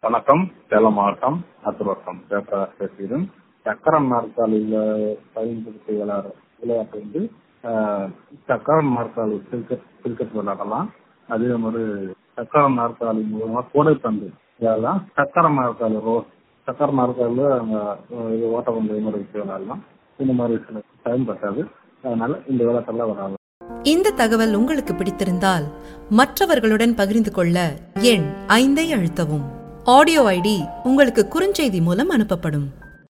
வணக்கம் சேலம் மாவட்டம் அத்துவட்டம் ஜெயபிரகாஷ் பேசுகிறேன் சக்கரம் நாற்காலியில பயன்படுத்தி விளையாடுற விளையாட்டு வந்து ஆஹ், சக்கரம் நாற்காலி கிரிக்கெட் கிரிக்கெட் விளையாடலாம் அதே மாதிரி சக்கரம் நாற்காலி மூலமா கூடைப்பந்து விளையாடலாம் சக்கரம் நாற்காலி ரோ சக்கர நாற்காலில அங்க அஹ், இது ஓட்டப்பந்தயம் மாதிரி வச்சு விளையாடலாம் இந்த மாதிரி சில பயன்பட்டாது அதனால இந்த விளையாட்டெல்லாம் விளையாடலாம் இந்த தகவல் உங்களுக்கு பிடித்திருந்தால் மற்றவர்களுடன் பகிர்ந்து கொள்ள எண் ஐந்தை அழுத்தவும் ஆடியோ ஐடி உங்களுக்கு குறுஞ்செய்தி மூலம் அனுப்பப்படும்